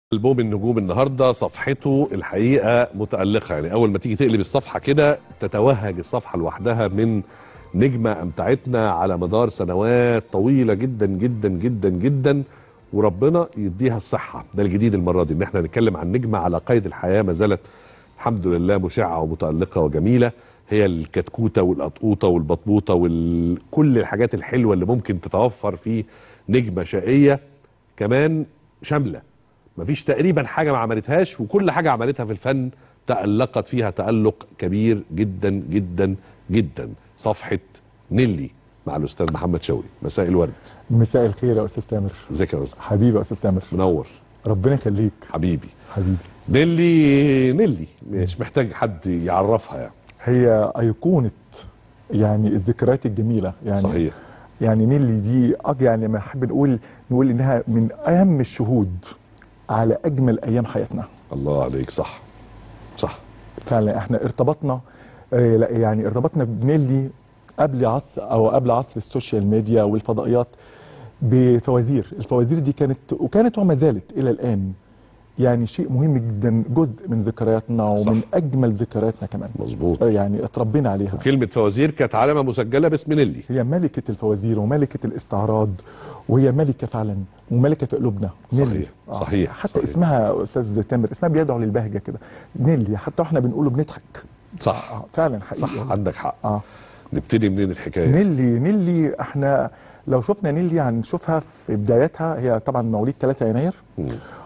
ألبوم النجوم النهارده صفحته الحقيقه متألقه يعني اول ما تيجي تقلب الصفحه كده تتوهج الصفحه لوحدها من نجمه امتعتنا على مدار سنوات طويله جدا جدا جدا جدا وربنا يديها الصحه ده الجديد المره دي ان احنا نتكلم عن نجمه على قيد الحياه ما زالت الحمد لله مشعه ومتألقه وجميله هي الكتكوته والقطقوطه والبطبوطه وكل الحاجات الحلوه اللي ممكن تتوفر في نجمه شقيه كمان شامله مفيش تقريبا حاجه ما عملتهاش وكل حاجه عملتها في الفن تألقت فيها تألق كبير جدا جدا جدا صفحه نيلي مع الاستاذ محمد شوقي مساء الورد مساء الخير يا استاذ تامر ازيك يا استاذ حبيبي يا استاذ تامر منور ربنا يخليك حبيبي حبيبي نيلي نيلي مش محتاج حد يعرفها يعني هي ايقونه يعني الذكريات الجميله يعني صحيح يعني نيلي دي أج يعني لما نحب نقول نقول انها من اهم الشهود على اجمل ايام حياتنا الله عليك صح صح فعلا احنا ارتبطنا آه، لا يعني ارتبطنا بنيلي قبل عصر او قبل عصر السوشيال ميديا والفضائيات بفوازير الفوازير دي كانت وكانت وما زالت الى الان يعني شيء مهم جدا جزء من ذكرياتنا صح. ومن اجمل ذكرياتنا كمان مظبوط آه، يعني اتربينا عليها كلمه فوازير كانت علامه مسجله باسم نيلي هي ملكة الفوازير وملكة الاستعراض وهي ملكة فعلا وملكة في قلوبنا صحيح، نيلي. صحيح، حتى صحيح. اسمها أستاذ تامر اسمها بيدعو للبهجة كده نيلي حتى واحنا بنقوله بنضحك صح آه فعلا حقيقي صح عندك حق اه نبتدي منين الحكايه نيلي نيلي احنا لو شفنا نيلي هنشوفها في بدايتها هي طبعا مواليد 3 يناير مم.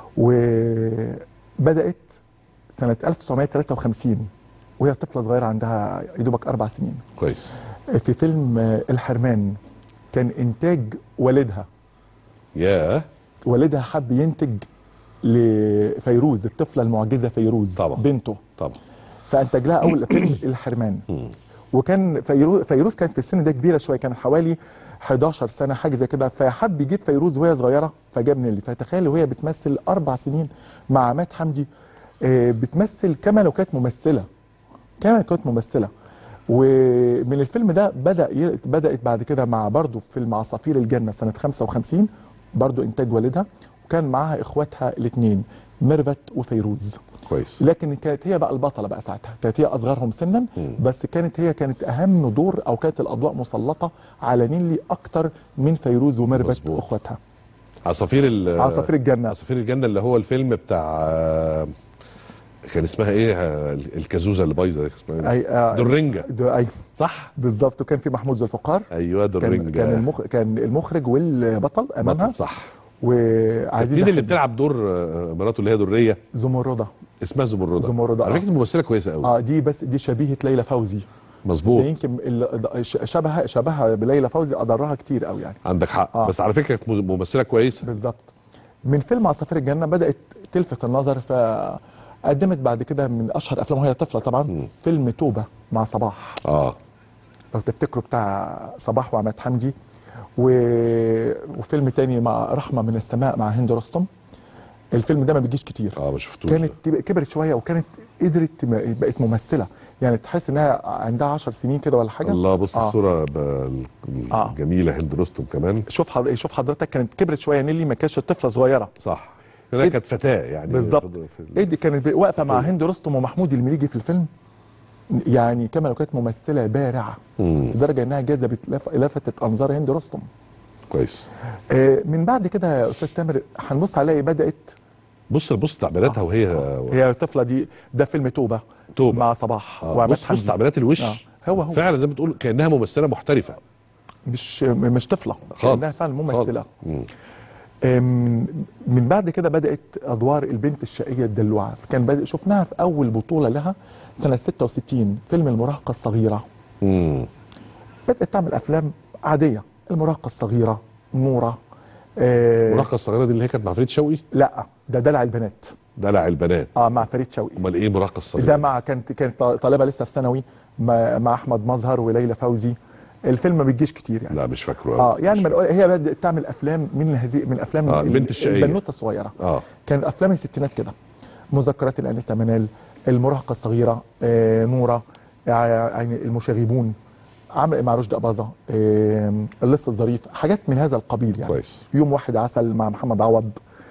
وبدأت سنة 1953 وهي طفلة صغيرة عندها يا دوبك أربع سنين كويس في فيلم آه، الحرمان كان إنتاج والدها ياه والدها حب ينتج لفيروز الطفلة المعجزة فيروز طبعا. بنته طبعا فأنتج لها أول فيلم الحرمان مم. وكان فيروز, فيروز كانت في السن ده كبيرة شوية كانت حوالي 11 سنة حاجة زي كده فحب يجيب فيروز وهي صغيرة فجاب نيلي فتخيل وهي بتمثل أربع سنين مع عماد حمدي آه، بتمثل كما لو كانت ممثلة كما لو كانت ممثلة ومن الفيلم ده بدأ ي... بدأت بعد كده مع برضه فيلم عصافير الجنة سنة 55 برضه إنتاج والدها وكان معاها إخواتها الاثنين ميرفت وفيروز كويس لكن كانت هي بقى البطله بقى ساعتها كانت هي اصغرهم سنا مم. بس كانت هي كانت اهم دور او كانت الاضواء مسلطه على نيلي اكتر من فيروز وميرفت مظبوط. واخواتها عصافير ال عصافير الجنه عصافير الجنه اللي هو الفيلم بتاع آه، كان اسمها ايه آه، الكازوزه اللي بايظه اسمها ايه اي آه، درينجا د- اي صح بالظبط وكان في محمود ذو الفقار ايوه كان درينجا كان المخ... كان المخرج والبطل امامها بطل صح وعزيزه مين اللي حبي. بتلعب دور آه، مراته اللي هي دريه زمرده اسمها زمرده زمردة، على آه. فكره ممثله كويسه قوي اه دي بس دي شبيهه ليلى فوزي ده مظبوط يمكن ال- ش- شبه شبهها بليلى فوزي اضرها كتير قوي يعني عندك حق آه. بس على فكره كانت ممثله كويسه بالظبط من فيلم عصافير الجنه بدات تلفت النظر فقدمت بعد كده من اشهر افلامها وهي طفله طبعا مم. فيلم توبه مع صباح اه لو تفتكروا بتاع صباح وعماد حمدي و... وفيلم تاني مع رحمه من السماء مع هند رستم الفيلم ده ما بيجيش كتير اه ما شفتوش كانت ده. تبقى- كبرت شويه وكانت قدرت تم- بقت ممثله يعني تحس انها عندها 10 سنين كده ولا حاجه الله بص آه. الصوره ب- آه. الجميله هند رستم كمان شوف حض... شوف حضرتك كانت كبرت شويه نيلي ما كانتش طفله صغيره صح هي إد- كانت فتاه يعني بالظبط. في ال- ايه دي كانت واقفه مع طيب. هند رستم ومحمود المليجي في الفيلم يعني كما لو كانت ممثله بارعه مم. لدرجه انها جذبت لف- لفتت انظار هند رستم كويس آه، من بعد كده يا استاذ تامر هنبص عليها بدات بص بص تعبيراتها آه. وهي هي الطفله دي ده فيلم توبه توبة. مع صباح آه. وعماد بص بص حمدي تعبيرات الوش آه. هو هو فعلا زي ما بتقول كانها ممثله محترفه مش مش طفله خالص. كانها فعلا ممثله خالص. مم. آه، من من بعد كده بدات ادوار البنت الشقيه الدلوعه كان بدأ شفناها في اول بطوله لها سنه 66 فيلم المراهقه الصغيره مم. بدأت تعمل أفلام عادية المراهقة الصغيرة نورة آه المراهقه الصغيره دي اللي هي كانت مع فريد شوقي لا ده دلع البنات دلع البنات اه مع فريد شوقي امال ايه المراهقه الصغيره ده مع كانت كانت طالبة لسه في ثانوي مع, مع أحمد مظهر وليلى فوزي الفيلم ما بيجيش كتير يعني لا مش فاكره اه أوي. يعني مش من هي بدأت تعمل أفلام من هذه من أفلام آه، ال- البنت الشقية. البنوتة الصغيرة فاكره. اه كان أفلام الستينات كده مذكرات الأنسة منال المراهقة الصغيرة آه نورة يعني المشاغبون عمل مع رشدي أباظة آم، اللص الظريف حاجات من هذا القبيل يعني كويس يوم واحد عسل مع محمد عوض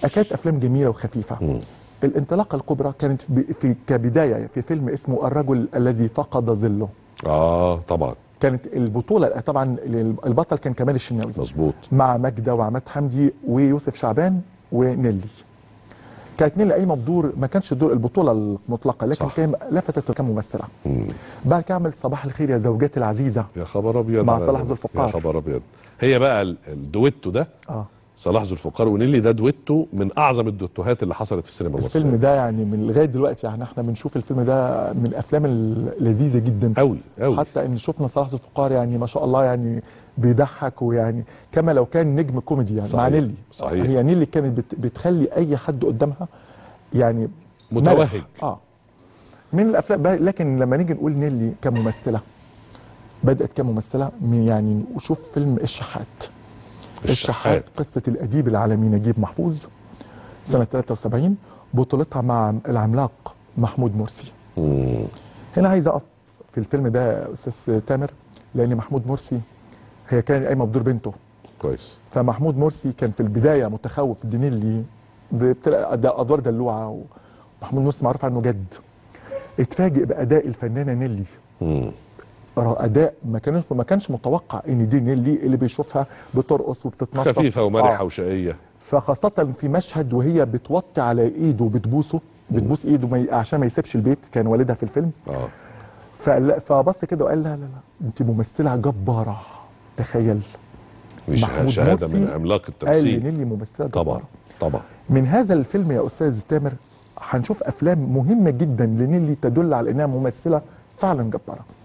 كانت افلام جميله وخفيفه مم. الانطلاقه الكبرى كانت ب- في كبدايه في فيلم اسمه الرجل الذي فقد ظله اه طبعا كانت البطوله طبعا البطل كان كمال الشناوي مظبوط مع ماجدة وعماد حمدي ويوسف شعبان ونيلي كانت نيلي قايمه بدور ما كانش دور البطوله المطلقه لكن صح. كان لفتت كممثله مم. بعد كده عملت صباح الخير يا زوجاتي العزيزه يا خبر ابيض مع على- صلاح ذو الفقار. يا خبر ابيض هي بقى ال- الدويتو ده اه صلاح ذو الفقار ونيلي ده دويتو من اعظم الدويتوهات اللي حصلت في السينما الفيلم المصريه ده يعني من لغايه دلوقتي يعني احنا بنشوف الفيلم ده من الافلام اللذيذه جدا قوي قوي حتى ان شفنا صلاح ذو الفقار يعني ما شاء الله يعني بيضحك ويعني كما لو كان نجم كوميدي يعني مع صحيح. نيلي صحيح. هي نيلي كانت بت بتخلي اي حد قدامها يعني متوهج مرح. اه من الافلام بقى- لكن لما نيجي نقول نيلي كممثله بدات كممثله من يعني نشوف فيلم الشحات الشحات قصه الاديب العالمي نجيب محفوظ سنه 73 بطولتها مع العملاق محمود مرسي مم. هنا عايز اقف في الفيلم ده يا استاذ تامر لان محمود مرسي هي كان قايمه بدور بنته كويس فمحمود مرسي كان في البدايه متخوف دينيلي بتلاقي ده ادوار دلوعه ومحمود مرسي معروف عنه جد اتفاجئ باداء الفنانه نيلي مم. اداء ما كانش ما كانش متوقع ان دي نيلي اللي بيشوفها بترقص وبتتنطط خفيفه ومرحه آه. وشقيه فخاصة في مشهد وهي بتوطي على ايده وبتبوسه بتبوس ايده ما ي- عشان ما يسيبش البيت كان والدها في الفيلم اه فلا- فبص كده وقال لا لا لا انت ممثلة جبارة تخيل دي شه- محمود شهاده مرسي من عملاق قال التمثيل لنيلي ممثلة طبعا جبارة طبعا من هذا الفيلم يا استاذ تامر هنشوف افلام مهمة جدا لنيلي تدل على انها ممثلة فعلا جبارة